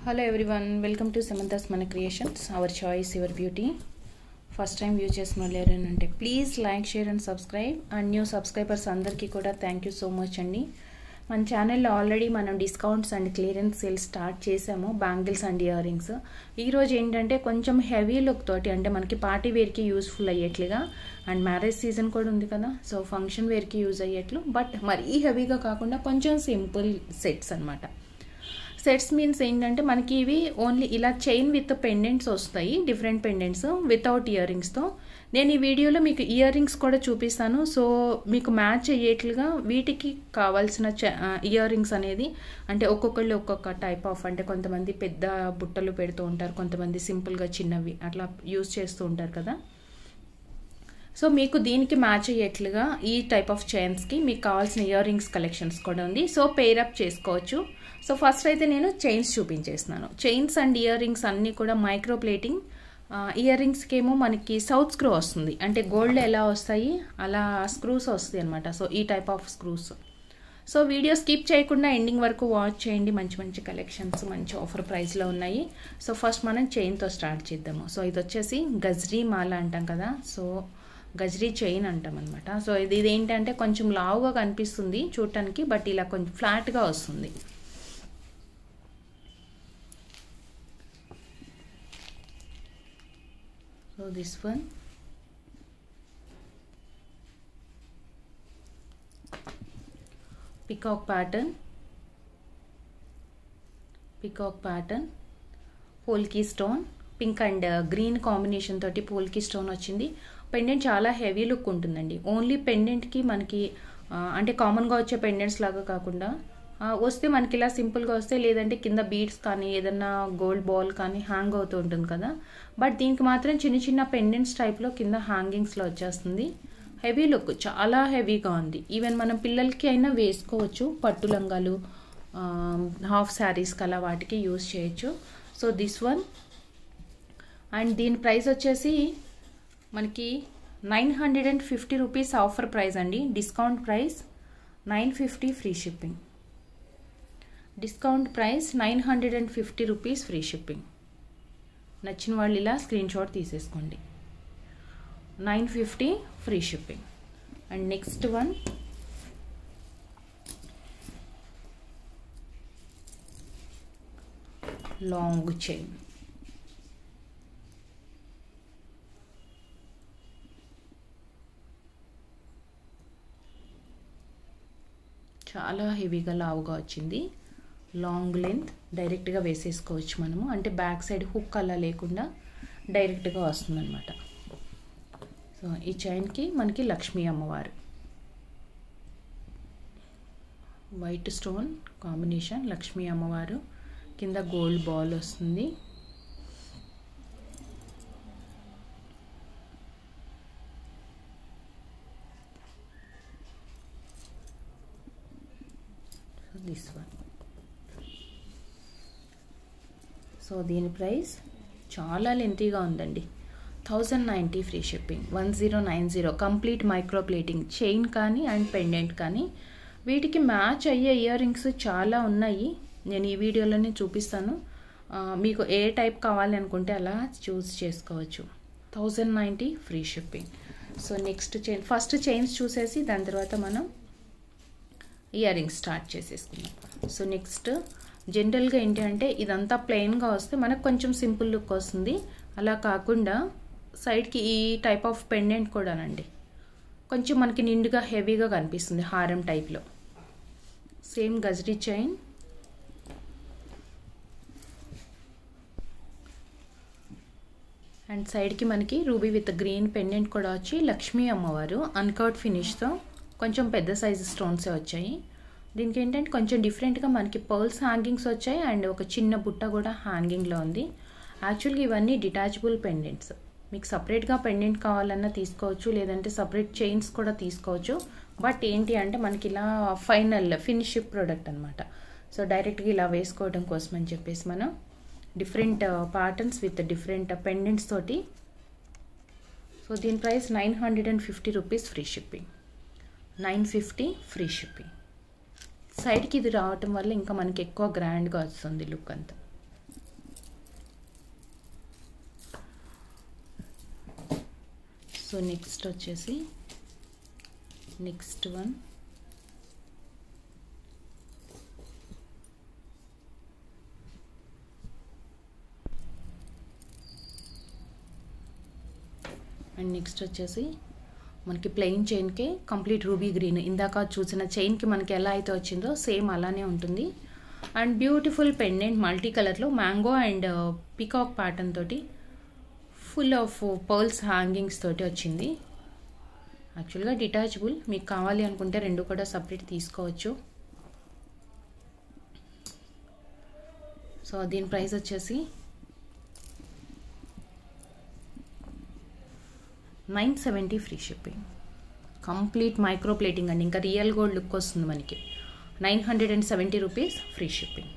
hello everyone welcome to Samantha's మన creations our choice your beauty first time view చేసిన వాళ్ళు ఎవరైనా please like share and subscribe and new subscribers అందరికీ కూడా thank you so much అండి మన ఛానల్లో ఆల్రెడీ మనం discounts and clearance sales start చేసాము బ్యాంగిల్స్ అండ్ ఇయర్ రింగ్స్ ఈరోజు ఏంటంటే కొంచెం హెవీ లుక్ తోటి అంటే మనకి పార్టీ వేర్కి యూస్ఫుల్ అయ్యేట్లుగా అండ్ మ్యారేజ్ సీజన్ కూడా ఉంది కదా సో ఫంక్షన్ వేర్కి యూజ్ అయ్యేట్లు బట్ మరీ హెవీగా కాకుండా కొంచెం సింపుల్ సెట్స్ అనమాట సెట్స్ మీన్స్ ఏంటంటే మనకి ఇవి ఓన్లీ ఇలా చైన్ విత్ పెండెంట్స్ వస్తాయి డిఫరెంట్ పెండెంట్స్ వితౌట్ ఇయర్ రింగ్స్తో నేను ఈ వీడియోలో మీకు ఇయర్ రింగ్స్ కూడా చూపిస్తాను సో మీకు మ్యాచ్ అయ్యేట్లుగా వీటికి కావాల్సిన ఇయర్ రింగ్స్ అనేది అంటే ఒక్కొక్కళ్ళు ఒక్కొక్క టైప్ ఆఫ్ అంటే కొంతమంది పెద్ద బుట్టలు పెడుతూ ఉంటారు కొంతమంది సింపుల్గా చిన్నవి అట్లా యూజ్ చేస్తూ ఉంటారు కదా సో మీకు దీనికి మ్యాచ్ అయ్యేట్లుగా ఈ టైప్ ఆఫ్ చైన్స్కి మీకు కావాల్సిన ఇయర్ రింగ్స్ కలెక్షన్స్ కూడా ఉంది సో పేరప్ చేసుకోవచ్చు సో ఫస్ట్ అయితే నేను చైన్స్ చూపించేస్తున్నాను చైన్స్ అండ్ ఇయర్ రింగ్స్ అన్నీ కూడా మైక్రో ప్లేటింగ్ ఇయర్ రింగ్స్కి ఏమో మనకి సౌత్ స్క్రూ వస్తుంది అంటే గోల్డ్ ఎలా వస్తాయి అలా స్క్రూస్ వస్తాయి అనమాట సో ఈ type of screws so video skip చేయకుండా ఎండింగ్ వరకు వాచ్ చేయండి మంచి మంచి కలెక్షన్స్ మంచి ఆఫర్ ప్రైస్లో ఉన్నాయి సో ఫస్ట్ మనం చైన్తో స్టార్ట్ చేద్దాము సో ఇది వచ్చేసి గజ్రీ మాల అంటాం కదా సో గజ్రీ చైన్ అంటాం అనమాట సో ఇది ఇదేంటంటే కొంచెం లావుగా కనిపిస్తుంది చూడటానికి బట్ ఇలా కొంచెం ఫ్లాట్గా వస్తుంది so this one peacock pattern peacock pattern polki stone pink and green combination తోటి పోల్కీ స్టోన్ వచ్చింది పెండెంట్ చాలా హెవీ లుక్ ఉంటుందండి ఓన్లీ పెండెంట్కి మనకి అంటే కామన్గా వచ్చే పెండెంట్స్ లాగా కాకుండా వస్తే మనకి ఇలా సింపుల్గా వస్తే లేదంటే కింద బీడ్స్ కానీ ఏదన్నా గోల్డ్ బాల్ కానీ హ్యాంగ్ అవుతూ ఉంటుంది కదా బట్ దీనికి మాత్రం చిన్న చిన్న పెండెంట్స్ టైప్లో కింద హ్యాంగింగ్స్లో వచ్చేస్తుంది హెవీ లుక్ చాలా హెవీగా ఉంది ఈవెన్ మనం పిల్లలకి అయినా వేసుకోవచ్చు పట్టు లంగాలు హాఫ్ శారీస్కి అలా వాటికి యూస్ చేయొచ్చు సో దిస్ వన్ అండ్ దీని ప్రైస్ వచ్చేసి మనకి nine hundred and fifty rupees offer price అండి discount price nine fifty free shipping discount price nine hundred and fifty rupees free shipping నచ్చిన వాళ్ళు ఇలా స్క్రీన్ షాట్ తీసేసుకోండి nine fifty free shipping and next one long chain చాలా హెవీగా లావుగా వచ్చింది long length డైరెక్ట్గా వేసేసుకోవచ్చు మనము అంటే బ్యాక్ సైడ్ హుక్ అలా లేకుండా డైరెక్ట్గా వస్తుందన్నమాట సో ఈ చైన్కి మనకి లక్ష్మీ అమ్మవారు వైట్ స్టోన్ కాంబినేషన్ లక్ష్మీ అమ్మవారు కింద గోల్డ్ బాల్ వస్తుంది దిస్ వన్ సో దీని ప్రైస్ చాలా లెంతీగా ఉందండి thousand ninety free shipping one zero nine zero complete micro plating chain కానీ అండ్ పెండెంట్ కానీ వీటికి మ్యాచ్ అయ్యే ఇయర్ రింగ్స్ చాలా ఉన్నాయి నేను ఈ వీడియోలోనే చూపిస్తాను మీకు ఏ టైప్ కావాలి అనుకుంటే అలా చూస్ చేసుకోవచ్చు thousand ninety free shipping so next chain first chains చూసేసి దాని తర్వాత మనం ఇయర్ రింగ్స్ స్టార్ట్ చేసేసుకుందాం సో నెక్స్ట్ జనరల్గా ఏంటి అంటే ఇదంతా ప్లెయిన్గా వస్తే మనకు కొంచెం సింపుల్ లుక్ వస్తుంది అలా కాకుండా సైడ్కి ఈ టైప్ ఆఫ్ పెండెంట్ కూడానండి కొంచెం మనకి నిండుగా హెవీగా కనిపిస్తుంది హారం టైప్లో సేమ్ గజరీ చైన్ అండ్ సైడ్కి మనకి రూబీ విత్ గ్రీన్ పెండెంట్ కూడా వచ్చి లక్ష్మీ అమ్మవారు అన్కౌట్ ఫినిష్తో కొంచెం పెద్ద సైజు స్టోన్సే వచ్చాయి దీనికి ఏంటంటే కొంచెం డిఫరెంట్గా మనకి పర్ల్స్ హ్యాంగింగ్స్ వచ్చాయి అండ్ ఒక చిన్న బుట్ట కూడా హ్యాంగింగ్లో ఉంది యాక్చువల్గా ఇవన్నీ డిటాచబుల్ పెండెంట్స్ మీకు సపరేట్గా పెండెంట్ కావాలన్నా తీసుకోవచ్చు లేదంటే సపరేట్ చైన్స్ కూడా తీసుకోవచ్చు బట్ ఏంటి అంటే మనకి ఇలా ఫైనల్ ఫినిష్ ప్రోడక్ట్ అనమాట సో డైరెక్ట్గా ఇలా వేసుకోవడం కోసం అని చెప్పేసి మనం different patterns with different pendants తోటి సో దీని price nine hundred and fifty rupees free shipping nine fifty free shipping సైడ్కి ఇది రావటం వల్ల ఇంకా మనకి ఎక్కువ గ్రాండ్గా వస్తుంది లుక్ అంతా సో నెక్స్ట్ వచ్చేసి నెక్స్ట్ వన్ అండ్ నెక్స్ట్ వచ్చేసి మనకి ప్లెయిన్ చైన్కి కంప్లీట్ రూబీ గ్రీన్ ఇందాక చూసిన చైన్కి మనకి ఎలా అయితే వచ్చిందో సేమ్ అలానే ఉంటుంది అండ్ బ్యూటిఫుల్ పెండెంట్ మల్టీ కలర్లో మ్యాంగో అండ్ పికాక్ ప్యాటర్న్ తోటి ఫుల్ ఆఫ్ పర్ల్స్ హ్యాంగింగ్స్ తోటి వచ్చింది యాక్చువల్గా డిటాచబుల్ మీకు కావాలి అనుకుంటే రెండు కూడా సపరేట్ తీసుకోవచ్చు సో దీని ప్రైస్ వచ్చేసి nine seventy free shipping complete micro plating అండి ఇంకా రియల్ గోల్డ్ లుక్ వస్తుంది మనకి nine hundred and seventy rupees free shipping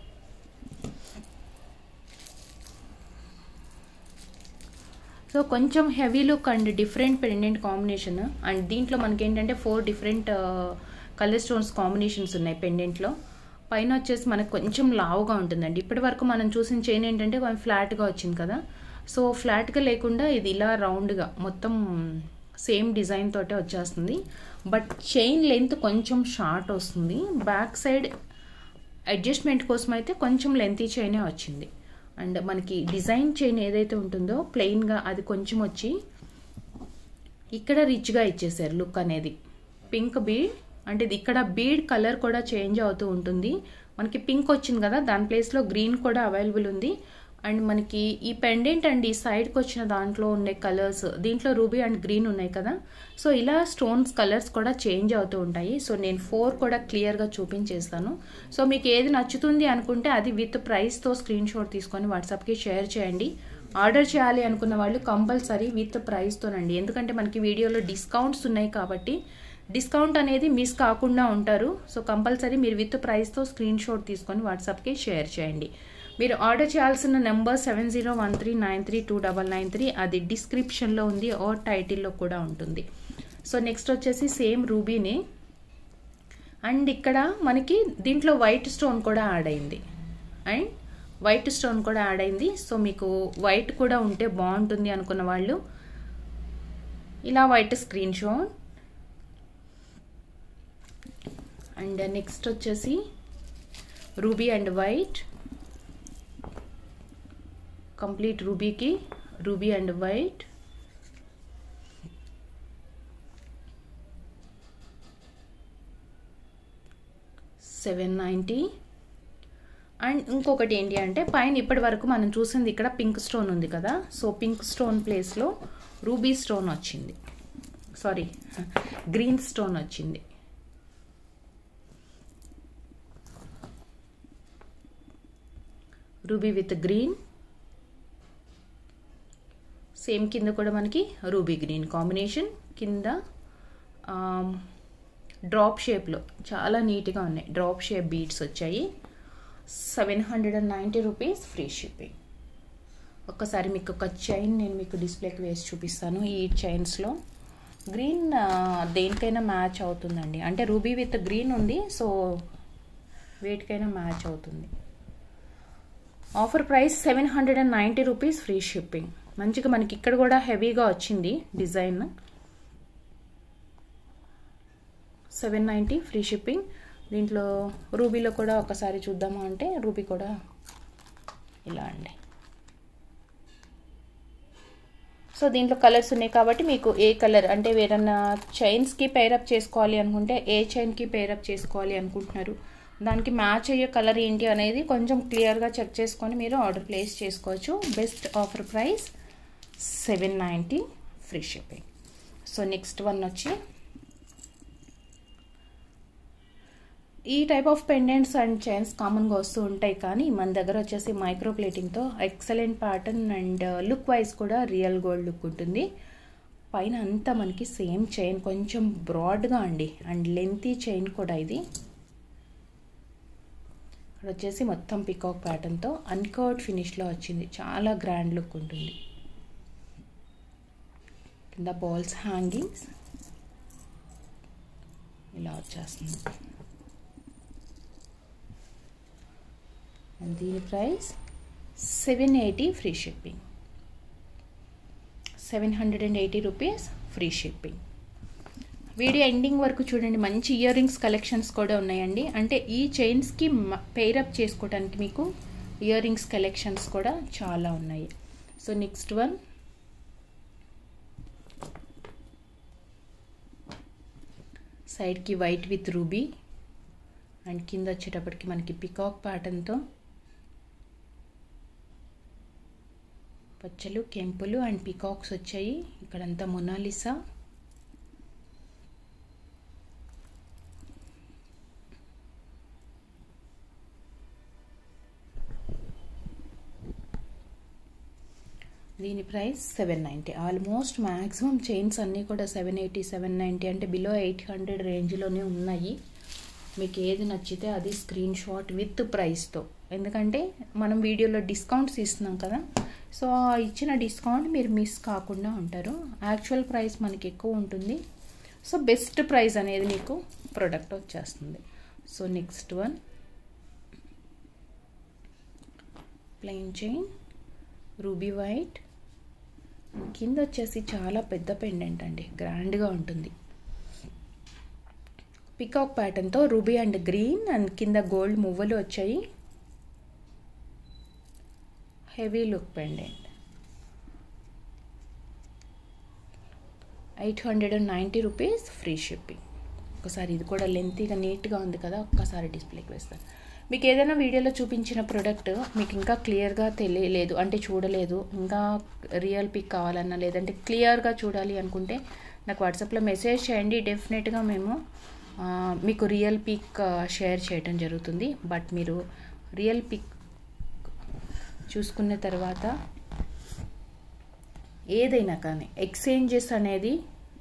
so కొంచెం heavy look and different pendant combination and దీంట్లో మనకి ఏంటంటే four different colour stones combinations ఉన్నాయి పెండెంట్లో పైన వచ్చేసి మనకు కొంచెం లావుగా ఉంటుందండి ఇప్పటి వరకు మనం చూసిన చైన్ ఏంటంటే కొంచెం ఫ్లాట్గా వచ్చింది కదా సో ఫ్లాట్గా లేకుండా ఇది ఇలా రౌండ్గా మొత్తం సేమ్ డిజైన్ తోటే వచ్చేస్తుంది బట్ చైన్ లెంత్ కొంచెం షార్ట్ వస్తుంది బ్యాక్ సైడ్ అడ్జస్ట్మెంట్ కోసం అయితే కొంచెం లెంతీ చైనే వచ్చింది అండ్ మనకి డిజైన్ చైన్ ఏదైతే ఉంటుందో ప్లెయిన్గా అది కొంచెం వచ్చి ఇక్కడ రిచ్గా ఇచ్చేసారు లుక్ అనేది పింక్ బీడ్ అంటే ఇది ఇక్కడ బీడ్ కలర్ కూడా చేంజ్ అవుతూ ఉంటుంది మనకి పింక్ వచ్చింది కదా దాని ప్లేస్లో గ్రీన్ కూడా అవైలబుల్ ఉంది అండ్ మనకి ఈ పెండెంట్ అండ్ ఈ సైడ్కి వచ్చిన దాంట్లో ఉండే కలర్స్ దీంట్లో రూబీ అండ్ గ్రీన్ ఉన్నాయి కదా సో ఇలా స్టోన్స్ కలర్స్ కూడా చేంజ్ అవుతూ ఉంటాయి సో నేను ఫోర్ కూడా క్లియర్గా చూపించేస్తాను సో మీకు ఏది నచ్చుతుంది అనుకుంటే అది విత్ ప్రైస్తో స్క్రీన్ షాట్ తీసుకొని వాట్సాప్కి షేర్ చేయండి ఆర్డర్ చేయాలి అనుకున్న వాళ్ళు కంపల్సరీ విత్ ప్రైస్తోనండి ఎందుకంటే మనకి వీడియోలో డిస్కౌంట్స్ ఉన్నాయి కాబట్టి డిస్కౌంట్ అనేది మిస్ కాకుండా ఉంటారు సో కంపల్సరీ మీరు విత్ ప్రైస్తో స్క్రీన్ షాట్ తీసుకొని వాట్సాప్కి షేర్ చేయండి మీరు ఆర్డర్ చేయాల్సిన number seven zero one three nine three two double nine three అది డిస్క్రిప్షన్లో ఉంది ఆర్ టైటిల్లో కూడా ఉంటుంది సో నెక్స్ట్ వచ్చేసి సేమ్ రూబీనే అండ్ ఇక్కడ మనకి దీంట్లో వైట్ స్టోన్ కూడా యాడ్ అయింది అండ్ వైట్ స్టోన్ కూడా యాడ్ అయింది సో మీకు వైట్ కూడా ఉంటే బాగుంటుంది అనుకున్న వాళ్ళు ఇలా white screenshot and next వచ్చేసి రూబీ అండ్ వైట్ కంప్లీట్ రూబీకి ruby and white seven ninety and ఇంకొకటి ఏంటి అంటే పైన ఇప్పటి వరకు మనం చూసింది ఇక్కడ పింక్ స్టోన్ ఉంది కదా సో పింక్ స్టోన్ ప్లేస్లో రూబీ స్టోన్ వచ్చింది సారీ గ్రీన్ స్టోన్ వచ్చింది రూబీ విత్ గ్రీన్ సేమ్ కింద కూడా మనకి రూబీ గ్రీన్ కాంబినేషన్ కింద డ్రాప్ షేప్లో చాలా నీట్గా ఉన్నాయి డ్రాప్ షేప్ బీడ్స్ వచ్చాయి seven hundred and ninety rupees free shipping ఒక్కసారి మీకు ఒక చైన్ నేను మీకు డిస్ప్లేకి వేసి చూపిస్తాను ఈ చైన్స్లో గ్రీన్ దేనికైనా మ్యాచ్ అవుతుందండి అంటే రూబీ విత్ గ్రీన్ ఉంది సో వేటికైనా మ్యాచ్ అవుతుంది offer price seven hundred and ninety rupees free shipping మంచిగా మనకి ఇక్కడ కూడా హెవీగా వచ్చింది design seven ninety free shipping దీంట్లో రూబీలో కూడా ఒకసారి చూద్దామా అంటే రూబీ కూడా ఇలా అండి సో దీంట్లో కలర్స్ ఉన్నాయి కాబట్టి మీకు ఏ కలర్ అంటే వేరన్నా చైన్స్కి పేరప్ చేసుకోవాలి అనుకుంటే ఏ చైన్కి పేరప్ చేసుకోవాలి అనుకుంటున్నారు దానికి మ్యాచ్ అయ్యే కలర్ ఏంటి అనేది కొంచెం క్లియర్గా చెక్ చేసుకొని మీరు ఆర్డర్ ప్లేస్ చేసుకోవచ్చు best offer price seven ninety free shipping so next one వచ్చి ఈ type of pendants and chains కామన్గా వస్తూ ఉంటాయి కానీ మన దగ్గర వచ్చేసి మైక్రో ప్లేటింగ్తో excellent pattern and look wise కూడా రియల్ గోల్డ్ లుక్ ఉంటుంది పైన అంతా మనకి సేమ్ చైన్ కొంచెం బ్రాడ్గా అండి అండ్ లెంతీ చైన్ కూడా ఇది ఇక్కడ వచ్చేసి మొత్తం పికాక్ ప్యాటర్న్తో అన్కర్డ్ ఫినిష్లో వచ్చింది చాలా గ్రాండ్ లుక్ ఉంటుంది కింద బాల్స్ హ్యాంగింగ్స్ ఇలా వచ్చేస్తుంది అండ్ దీని price seven eighty free shipping seven hundred and eighty rupees free shipping video ending వరకు చూడండి మంచి ఇయర్ రింగ్స్ కలెక్షన్స్ కూడా ఉన్నాయండి అంటే ఈ చైన్స్కి పెయిరప్ చేసుకోవడానికి మీకు ఇయర్ రింగ్స్ కలెక్షన్స్ కూడా చాలా ఉన్నాయి సో నెక్స్ట్ వన్ సైడ్కి వైట్ విత్ రూబీ అండ్ కింద వచ్చేటప్పటికి మనకి పికాక్ ప్యాటర్న్తో పచ్చలు కెంపులు అండ్ పికాక్స్ వచ్చాయి ఇక్కడంతా మొనాలిసా దీని price seven ninety almost maximum chains అన్నీ కూడా సెవెన్ ఎయిటీ సెవెన్ నైంటీ అంటే బిలో ఎయిట్ హండ్రెడ్ రేంజ్లోనే ఉన్నాయి మీకు ఏది నచ్చితే అది స్క్రీన్ షాట్ విత్ ప్రైస్తో ఎందుకంటే మనం వీడియోలో డిస్కౌంట్స్ ఇస్తున్నాం కదా సో ఇచ్చిన డిస్కౌంట్ మీరు మిస్ కాకుండా ఉంటారు యాక్చువల్ ప్రైస్ మనకి ఎక్కువ ఉంటుంది సో బెస్ట్ ప్రైస్ అనేది మీకు ప్రొడక్ట్ వచ్చేస్తుంది so next one plain chain ruby white కింద వచ్చేసి చాలా పెద్ద పెండెంట్ అండి గ్రాండ్గా ఉంటుంది పికాక్ ప్యాటర్న్తో రూబీ అండ్ గ్రీన్ అండ్ కింద గోల్డ్ మువ్వలు వచ్చాయి heavy look pendant eight hundred and ninety rupees free shipping ఒకసారి ఇది కూడా లెంతీగా నీట్గా ఉంది కదా ఒక్కసారి డిస్ప్లేకి వేస్తాను మీకు ఏదైనా వీడియోలో చూపించిన ప్రోడక్ట్ మీకు ఇంకా క్లియర్గా తెలియలేదు అంటే చూడలేదు ఇంకా రియల్ పిక్ కావాలన్నా లేదంటే క్లియర్గా చూడాలి అనుకుంటే నాకు వాట్సాప్లో మెసేజ్ చేయండి డెఫినెట్గా మేము మీకు రియల్ పిక్ షేర్ చేయడం జరుగుతుంది బట్ మీరు రియల్ పిక్ చూసుకున్న తర్వాత ఏదైనా కానీ ఎక్స్చేంజెస్ అనేది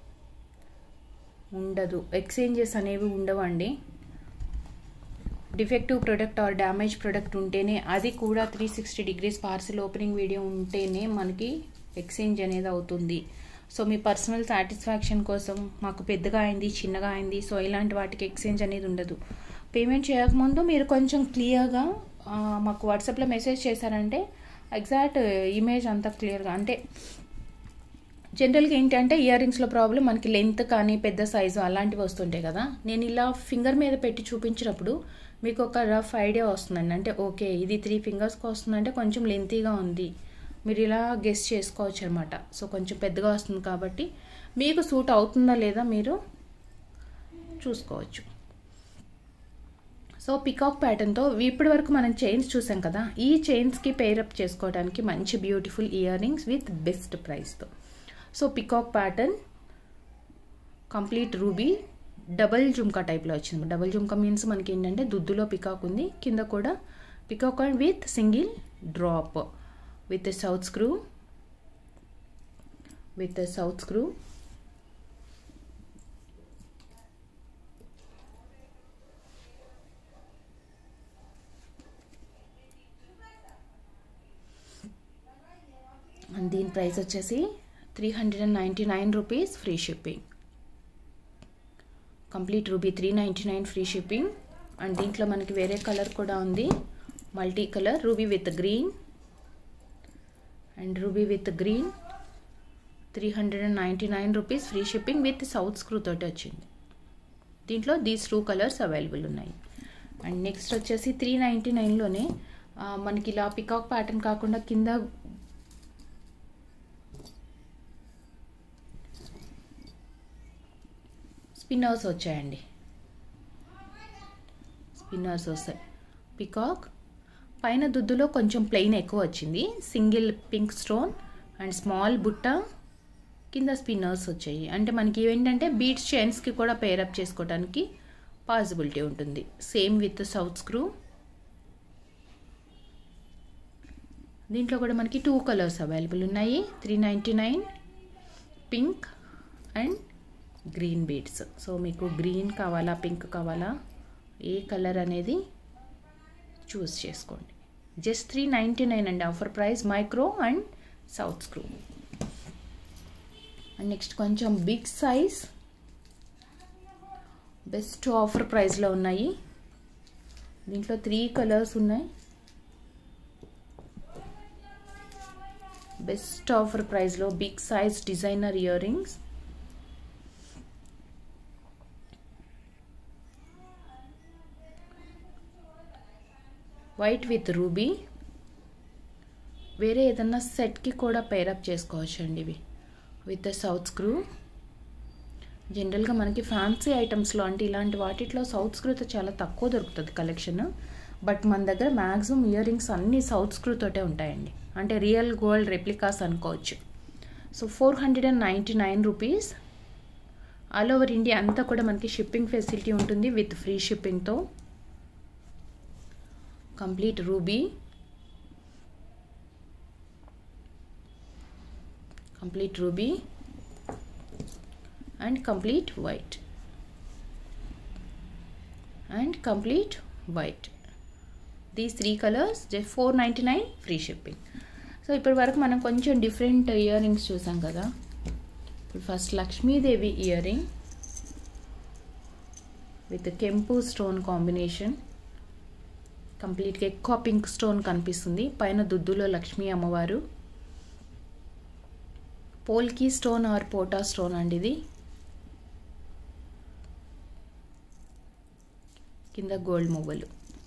ఉండదు ఎక్స్చేంజెస్ అనేవి ఉండవండి defective product or damage product ఉంటేనే అది కూడా three sixty degrees parcel opening video ఉంటేనే మనకి ఎక్స్చేంజ్ అనేది అవుతుంది సో మీ పర్సనల్ సాటిస్ఫాక్షన్ కోసం మాకు పెద్దగా అయింది చిన్నగా అయింది సో ఇలాంటి వాటికి ఎక్స్చేంజ్ అనేది ఉండదు పేమెంట్ చేయకముందు మీరు కొంచెం క్లియర్గా మాకు వాట్సాప్లో మెసేజ్ చేశారంటే ఎగ్జాక్ట్ ఇమేజ్ అంతా క్లియర్గా అంటే జనరల్గా ఏంటంటే ఇయర్ రింగ్స్లో ప్రాబ్లం మనకి లెంత్ కానీ పెద్ద సైజు అలాంటివి వస్తుంటాయి కదా నేను ఇలా ఫింగర్ మీద పెట్టి చూపించినప్పుడు మీకు ఒక రఫ్ ఐడియా వస్తుందండి అంటే ఓకే ఇది త్రీ ఫింగర్స్కి వస్తుందంటే కొంచెం లెంతీగా ఉంది మీరు ఇలా గెస్ చేసుకోవచ్చు అనమాట సో కొంచెం పెద్దగా వస్తుంది కాబట్టి మీకు సూట్ అవుతుందా లేదా మీరు చూసుకోవచ్చు సో పికాక్ ప్యాటర్న్తో ఇప్పటి వరకు మనం చైన్స్ చూసాం కదా ఈ చైన్స్కి పేరప్ చేసుకోవడానికి మంచి beautiful earrings with best ప్రైస్తో so peacock pattern complete ruby double jhumka టైప్లో వచ్చింది డబల్ జుమ్కా మీన్స్ మనకి ఏంటంటే దుద్దులో పికాక్ ఉంది కింద కూడా peacock and with single drop with south screw with south screw and దీని ప్రైస్ వచ్చేసి three hundred and ninety nine rupees free shipping complete ruby three ninety nine free shipping and దీంట్లో మనకి వేరే కలర్ కూడా ఉంది multi colour ruby with green and ruby with green three hundred and ninety nine rupees free shipping with south screw తోటి వచ్చింది దీంట్లో these two colours available ఉన్నాయి and next వచ్చేసి త్రీ నైంటీ నైన్లోనే మనకి ఇలా పికాక్ ప్యాటర్న్ కాకుండా కింద స్పిన్నర్స్ వచ్చాయండి స్పిన్నర్స్ వస్తాయి పికాక్ పైన దుద్దులో కొంచెం ప్లెయిన్ ఎక్కువ వచ్చింది single pink stone and small బుట్ట కింద స్పిన్నర్స్ వచ్చాయి అంటే మనకి ఏంటంటే బీట్స్ చైన్స్కి కూడా పేరప్ చేసుకోవడానికి పాసిబిలిటీ ఉంటుంది సేమ్ విత్ సౌత్ స్క్రూ దీంట్లో కూడా మనకి టూ కలర్స్ అవైలబుల్ ఉన్నాయి three ninety nine pink and green beads so మీకు గ్రీన్ కావాలా పింక్ కావాలా ఏ కలర్ అనేది చూస్ చేసుకోండి జస్ట్ త్రీ నైంటీ నైన్ అండి offer price micro and south screw and next కొంచెం బిగ్ సైజ్ బెస్ట్ ఆఫర్ ప్రైస్లో ఉన్నాయి దీంట్లో త్రీ కలర్స్ ఉన్నాయి బెస్ట్ ఆఫర్ ప్రైస్లో big size designer earrings white with ruby వేరే ఏదన్నా సెట్కి కూడా పేరప్ చేసుకోవచ్చు అండి ఇవి విత్ సౌత్ స్క్రూ జనరల్గా మనకి ఫ్యాన్సీ ఐటమ్స్లో అంటే ఇలాంటి వాటిట్లో సౌత్ స్క్రూతో చాలా తక్కువ దొరుకుతుంది కలెక్షన్ బట్ మన దగ్గర మ్యాక్సిమం ఇయర్ రింగ్స్ అన్నీ సౌత్ స్క్రూతోటే ఉంటాయండి అంటే రియల్ గోల్డ్ రెప్లికాస్ అనుకోవచ్చు so four hundred and ninety nine rupees all over India అంతా కూడా మనకి షిప్పింగ్ ఫెసిలిటీ ఉంటుంది విత్ ఫ్రీ షిప్పింగ్తో complete ruby complete ruby and complete white and complete white these three colours just four ninety nine free shipping so ఇప్పటి వరకు మనం కొంచెం different ear rings చూసాం కదా ఇప్పుడు first Lakshmidevi ear ring with కెంపు స్టోన్ కాంబినేషన్ కంప్లీట్గా ఎక్కువ పింక్ స్టోన్ కనిపిస్తుంది పైన దుద్దులో లక్ష్మీ అమ్మవారు polki stone or pota stone అండి ఇది కింద గోల్డ్ మువ్వలు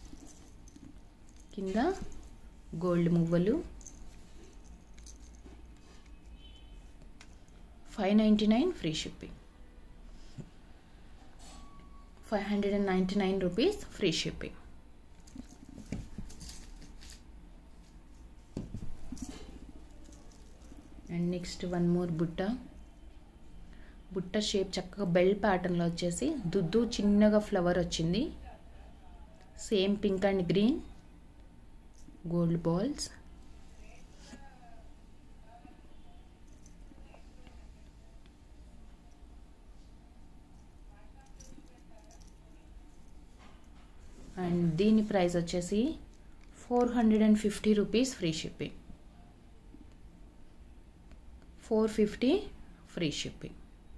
కింద గోల్డ్ మువ్వలు five ninety nine free shipping five hundred and ninety nine rupees free shipping and next one more బుట్ట బుట్ట షేప్ చక్కగా బెల్ ప్యాటర్న్లో వచ్చేసి దుద్దు చిన్నగా ఫ్లవర్ వచ్చింది same pink and green gold balls and దీని ప్రైస్ వచ్చేసి four hundred and fifty rupees free shipping four fifty free shipping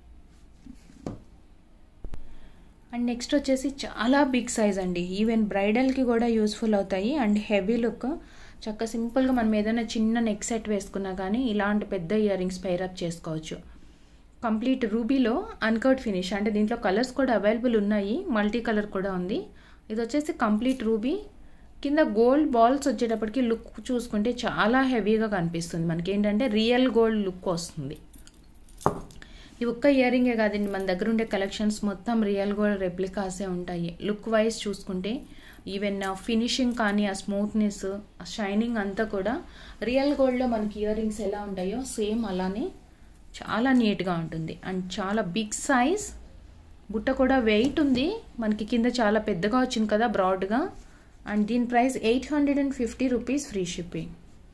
and next వచ్చేసి చాలా బిగ్ సైజ్ అండి ఈవెన్ బ్రైడల్కి కూడా యూస్ఫుల్ అవుతాయి అండ్ హెవీ లుక్ చక్క సింపుల్గా మనం ఏదైనా చిన్న నెక్ సెట్ వేసుకున్నా కానీ ఇలాంటి పెద్ద ఇయర్ రింగ్స్ పైరప్ చేసుకోవచ్చు కంప్లీట్ రూబీలో అన్కౌట్ ఫినిష్ అంటే దీంట్లో కలర్స్ కూడా అవైలబుల్ ఉన్నాయి మల్టీ కలర్ కూడా ఉంది ఇది వచ్చేసి కంప్లీట్ రూబీ కింద గోల్డ్ బాల్స్ వచ్చేటప్పటికి లుక్ చూసుకుంటే చాలా హెవీగా కనిపిస్తుంది మనకి ఏంటంటే రియల్ గోల్డ్ లుక్ వస్తుంది ఈ ఒక్క ఇయర్ రింగే కాదండి మన దగ్గర ఉండే కలెక్షన్స్ మొత్తం రియల్ గోల్డ్ రెప్లికాసే ఉంటాయి లుక్ వైజ్ చూసుకుంటే ఈవెన్ ఫినిషింగ్ కానీ ఆ స్మూత్నెస్ ఆ షైనింగ్ అంతా కూడా రియల్ గోల్డ్లో మనకి ఇయర్ రింగ్స్ ఎలా ఉంటాయో సేమ్ అలానే చాలా నీట్గా ఉంటుంది అండ్ చాలా బిగ్ సైజ్ బుట్ట కూడా వెయిట్ ఉంది మనకి కింద చాలా పెద్దగా వచ్చింది కదా బ్రాడ్గా అండ్ దీని price eight hundred and fifty rupees free shipping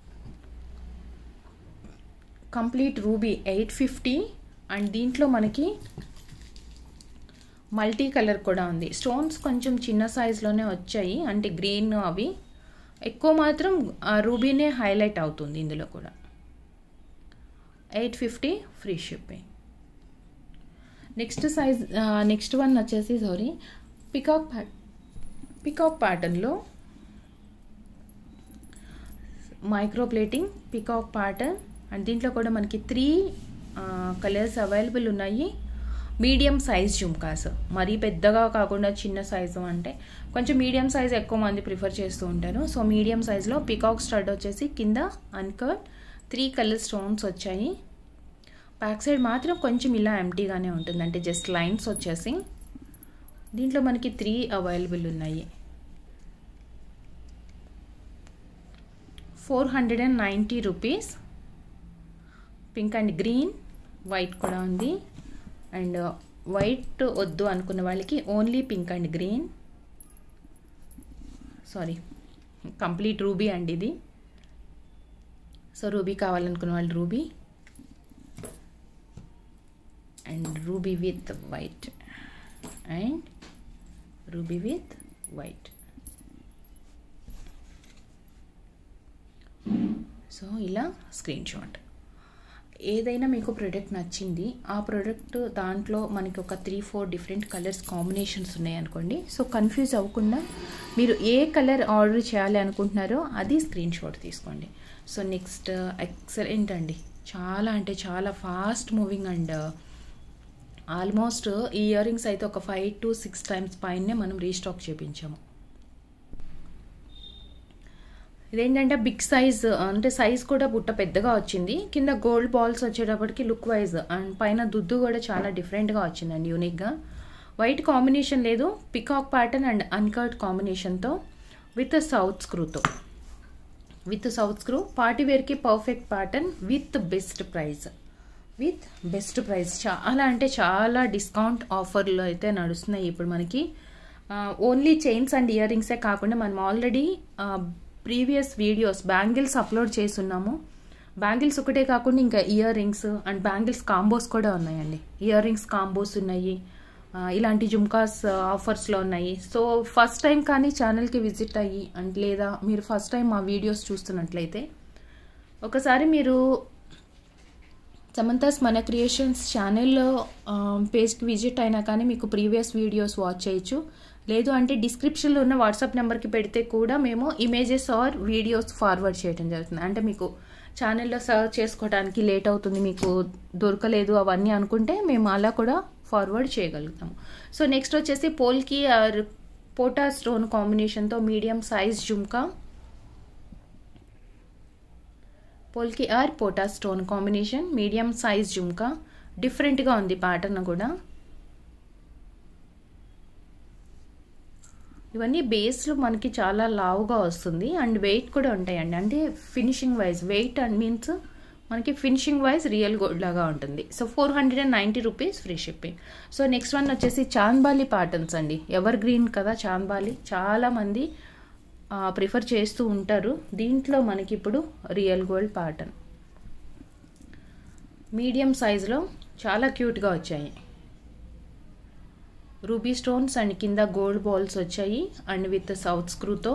complete ruby eight fifty and దీంట్లో మనకి మల్టీ కలర్ కూడా ఉంది స్టోన్స్ కొంచెం చిన్న సైజులోనే వచ్చాయి అంటే గ్రీన్ అవి ఎక్కువ మాత్రం రూబీనే హైలైట్ అవుతుంది ఇందులో కూడా eight fifty free shipping next size next one వచ్చేసి సారీ పికాక్ ప్యాట్ పికాక్ ప్యాటర్న్లో micro plating peacock pattern and దీంట్లో కూడా మనకి త్రీ కలర్స్ అవైలబుల్ ఉన్నాయి మీడియం సైజ్ జుమ్కాస్ మరీ పెద్దగా కాకుండా చిన్న సైజు అంటే కొంచెం మీడియం సైజ్ ఎక్కువ మంది ప్రిఫర్ చేస్తూ ఉంటారు సో మీడియం సైజ్లో పికాక్ స్టడ్ వచ్చేసి కింద అన్కట్ త్రీ కలర్ స్టోన్స్ వచ్చాయి బ్యాక్ సైడ్ మాత్రం కొంచెం ఇలా ఎంటీగానే ఉంటుంది అంటే జస్ట్ లైన్స్ వచ్చేసి దీంట్లో మనకి త్రీ అవైలబుల్ ఉన్నాయి four hundred and ninety rupees pink and green white కూడా ఉంది అండ్ వైట్ వద్దు అనుకున్న వాళ్ళకి only pink and green sorry complete ruby అండి ఇది సో రూబీ కావాలనుకున్న వాళ్ళు ruby and ruby with white and ruby with white so ఇలా స్క్రీన్ షాట్ ఏదైనా మీకు ప్రోడక్ట్ నచ్చింది ఆ ప్రోడక్ట్ దాంట్లో మనకి ఒక three four different colours combinations ఉన్నాయనుకోండి సో కన్ఫ్యూజ్ అవ్వకుండా మీరు ఏ కలర్ ఆర్డర్ చేయాలి అనుకుంటున్నారో అది స్క్రీన్ షాట్ తీసుకోండి సో నెక్స్ట్ ఎక్సలెంట్ అండి చాలా అంటే చాలా ఫాస్ట్ మూవింగ్ అండ్ ఆల్మోస్ట్ ఈ ఇయర్ రింగ్స్ అయితే ఒక ఫైవ్ టు సిక్స్ టైమ్స్ పైనే మనం రీస్టాక్ చేయించాము ఇదేంటంటే బిగ్ సైజ్ అంటే సైజ్ కూడా బుట్ట పెద్దగా వచ్చింది కింద గోల్డ్ బాల్స్ వచ్చేటప్పటికి లుక్ వైజ్ అండ్ పైన దుద్దు కూడా చాలా డిఫరెంట్గా వచ్చిందండి యూనిక్గా వైట్ కాంబినేషన్ లేదు పికాక్ ప్యాటర్న్ అండ్ అన్కట్ కాంబినేషన్తో విత్ సౌత్ స్క్రూతో with south screw party wear perfect pattern with best price with best price చాలా అంటే చాలా డిస్కౌంట్ ఆఫర్లు అయితే నడుస్తున్నాయి ఇప్పుడు మనకి ఓన్లీ చైన్స్ అండ్ ఇయర్ రింగ్సే కాకుండా మనం already previous videos bangles upload చేస్తున్నాము బ్యాంగిల్స్ ఒకటే కాకుండా ఇంకా earrings and bangles combos కూడా ఉన్నాయండి ఇయర్ రింగ్స్ కాంబోస్ ఉన్నాయి ఇలాంటి జుమ్కాస్ ఆఫర్స్లో ఉన్నాయి సో ఫస్ట్ టైం కానీ ఛానల్కి విజిట్ అయ్యి అండ్ లేదా మీరు ఫస్ట్ టైం మా వీడియోస్ చూస్తున్నట్లయితే ఒకసారి మీరు సమంతాస్ మన క్రియేషన్స్ ఛానల్లో పేజ్కి విజిట్ అయినా కానీ మీకు ప్రీవియస్ వీడియోస్ వాచ్ చేయొచ్చు లేదు అంటే డిస్క్రిప్షన్లో ఉన్న వాట్సాప్ నెంబర్కి పెడితే కూడా మేము ఇమేజెస్ ఆర్ వీడియోస్ ఫార్వర్డ్ చేయడం జరుగుతుంది అంటే మీకు ఛానల్లో సర్చ్ చేసుకోవడానికి లేట్ అవుతుంది మీకు దొరకలేదు అవన్నీ అనుకుంటే మేము అలా కూడా ఫార్వర్డ్ చేయగలుగుతాము సో నెక్స్ట్ వచ్చేసి పోల్కి ఆర్ పోటా స్టోన్ కాంబినేషన్తో medium size jhumka polki or pota stone combination medium size jhumka డిఫరెంట్గా ఉంది ప్యాటర్న్ కూడా ఇవన్నీ బేస్లో మనకి చాలా లావుగా వస్తుంది అండ్ వెయిట్ కూడా ఉంటాయండి అంటే finishing wise weight and means మనకి ఫినిషింగ్ వైజ్ రియల్ గోల్డ్ లాగా ఉంటుంది so four hundred and ninety rupees free shipping so next one వచ్చేసి చాంద్బాలి ప్యాటర్న్స్ అండి ఎవర్ గ్రీన్ కదా చాంద్బాలి చాలామంది ప్రిఫర్ చేస్తూ ఉంటారు దీంట్లో మనకి ఇప్పుడు రియల్ గోల్డ్ ప్యాటర్న్ మీడియం సైజులో చాలా క్యూట్గా వచ్చాయి రూబీ స్టోన్స్ అండ్ కింద గోల్డ్ బాల్స్ వచ్చాయి అండ్ విత్ సౌత్ స్క్రూతో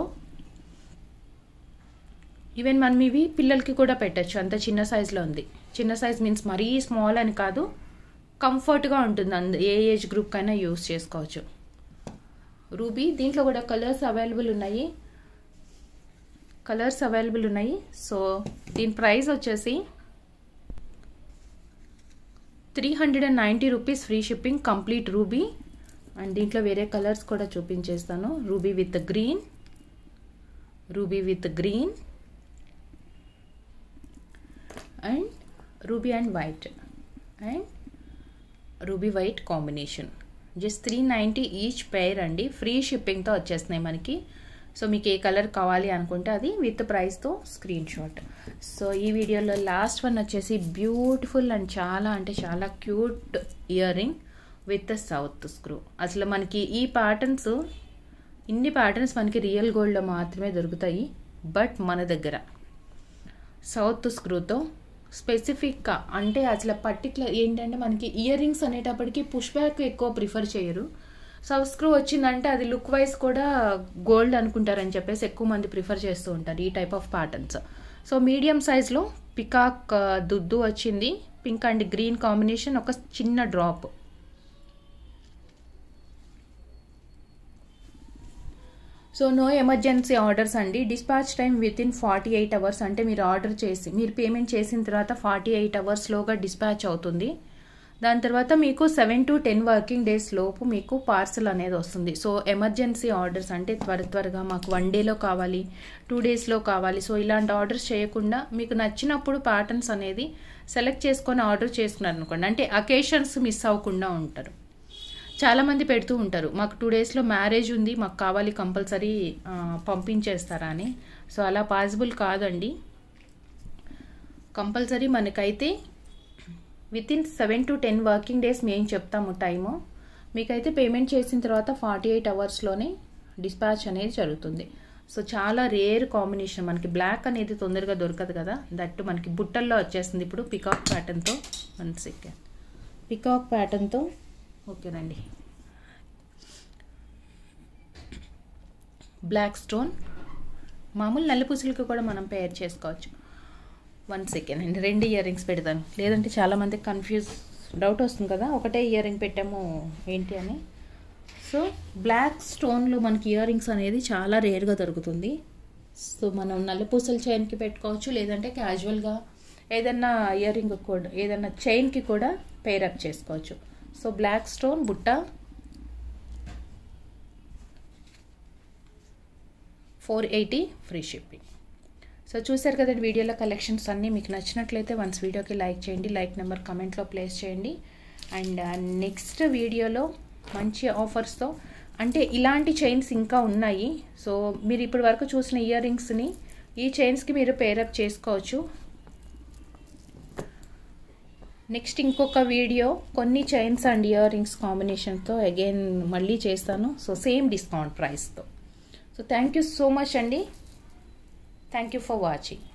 ఈవెన్ మనం ఇవి పిల్లలకి కూడా పెట్టచ్చు అంత చిన్న సైజులో ఉంది చిన్న సైజ్ మీన్స్ మరీ స్మాల్ అని కాదు కంఫర్ట్గా ఉంటుంది అంద ఏ ఏజ్ గ్రూప్ కైనా యూస్ చేసుకోవచ్చు రూబీ దీంట్లో కూడా కలర్స్ అవైలబుల్ ఉన్నాయి కలర్స్ అవైలబుల్ ఉన్నాయి సో దీని ప్రైస్ వచ్చేసి three hundred and ninety rupees free shipping complete ruby and దీంట్లో వేరే కలర్స్ కూడా చూపించేస్తాను ruby with green ruby with green and ruby and white and ruby white combination just three ninety each pair అండి free షిప్పింగ్తో వచ్చేస్తున్నాయి మనకి so మీకు ఏ colour కావాలి అనుకుంటే అది విత్ ప్రైస్తో స్క్రీన్ షాట్ సో ఈ వీడియోలో లాస్ట్ వన్ వచ్చేసి బ్యూటిఫుల్ అండ్ చాలా అంటే చాలా cute ear ring with south screw అసలు మనకి ఈ ప్యాటర్న్స్ ఇన్ని ప్యాటర్న్స్ మనకి రియల్ గోల్డ్లో మాత్రమే దొరుకుతాయి బట్ మన దగ్గర సౌత్ స్క్రూతో స్పెసిఫిక్గా అంటే అసలు పర్టికులర్ ఏంటంటే మనకి ఇయర్ రింగ్స్ అనేటప్పటికి పుష్ బ్యాక్ ఎక్కువ ప్రిఫర్ చేయరు సౌత్ స్క్రూ వచ్చిందంటే అది లుక్ వైజ్ కూడా గోల్డ్ అనుకుంటారని చెప్పేసి ఎక్కువ మంది ప్రిఫర్ చేస్తూ ఉంటారు ఈ type of patterns so medium సైజ్లో పికాక్ దుద్దు వచ్చింది పింక్ అండ్ గ్రీన్ కాంబినేషన్ ఒక చిన్న drop so no emergency orders అండి dispatch time within forty eight hours అంటే మీరు ఆర్డర్ చేసి మీరు పేమెంట్ చేసిన తర్వాత ఫార్టీ ఎయిట్ అవర్స్లోగా డిస్పాచ్ అవుతుంది దాని తర్వాత మీకు seven to ten working days లోపు మీకు పార్సల్ అనేది వస్తుంది సో ఎమర్జెన్సీ ఆర్డర్స్ అంటే త్వర త్వరగా మాకు వన్ డేలో కావాలి టూ డేస్లో కావాలి సో ఇలాంటి ఆర్డర్స్ చేయకుండా మీకు నచ్చినప్పుడు ప్యాటర్న్స్ అనేది సెలెక్ట్ చేసుకొని ఆర్డర్ చేసుకున్నారు అనుకోండి అంటే అకేషన్స్ మిస్ అవ్వకుండా ఉంటారు చాలామంది పెడుతూ ఉంటారు మాకు టూ డేస్లో మ్యారేజ్ ఉంది మాకు కావాలి కంపల్సరీ పంపించేస్తారా అని సో అలా పాసిబుల్ కాదండి కంపల్సరీ మనకైతే within seven to ten working days మేము చెప్తాము టైము మీకైతే పేమెంట్ చేసిన తర్వాత ఫార్టీ ఎయిట్ అవర్స్లోనే డిస్పాచ్ అనేది జరుగుతుంది సో చాలా రేర్ కాంబినేషన్ మనకి బ్లాక్ అనేది తొందరగా దొరకదు కదా దట్టు మనకి బుట్టల్లో వచ్చేస్తుంది ఇప్పుడు పికాక్ ప్యాటర్న్తో వన్ సెకండ్ పికాక్ ప్యాటర్న్తో ఓకేనండి బ్లాక్ స్టోన్ మామూలు నల్లపూసలకి కూడా మనం పేర్ చేసుకోవచ్చు వన్ సెకండ్ అండి రెండు ఇయర్ రింగ్స్ పెడతాను లేదంటే చాలామందికి కన్ఫ్యూజ్ డౌట్ వస్తుంది కదా ఒకటే ఇయర్ రింగ్ పెట్టాము ఏంటి అని సో బ్లాక్ స్టోన్లో మనకి ఇయర్ రింగ్స్ అనేది చాలా రేర్గా దొరుకుతుంది సో మనం నల్లపూసల చైన్కి పెట్టుకోవచ్చు లేదంటే క్యాజువల్గా ఏదన్నా ఇయర్ రింగ్ కూడా ఏదన్నా చైన్కి కూడా పేరప్ చేసుకోవచ్చు సో బ్లాక్ స్టోన్ బుట్ట four eighty free shipping so చూసారు కదండి వీడియోలో కలెక్షన్స్ అన్నీ మీకు నచ్చినట్లయితే వన్స్ వీడియోకి లైక్ చేయండి లైక్ నెంబర్ కమెంట్లో ప్లేస్ చేయండి అండ్ నెక్స్ట్ వీడియోలో మంచి ఆఫర్స్తో అంటే ఇలాంటి చైన్స్ ఇంకా ఉన్నాయి సో మీరు ఇప్పటి వరకు చూసిన ఇయర్ రింగ్స్ని ఈ చైన్స్కి మీరు పేరప్ చేసుకోవచ్చు నెక్స్ట్ ఇంకొక వీడియో కొన్ని చైన్స్ అండ్ ఇయర్ రింగ్స్ కాంబినేషన్తో అగైన్ మళ్ళీ చేస్తాను సో సేమ్ డిస్కౌంట్ ప్రైస్తో so thank you so much అండి థ్యాంక్ యూ ఫర్ వాచింగ్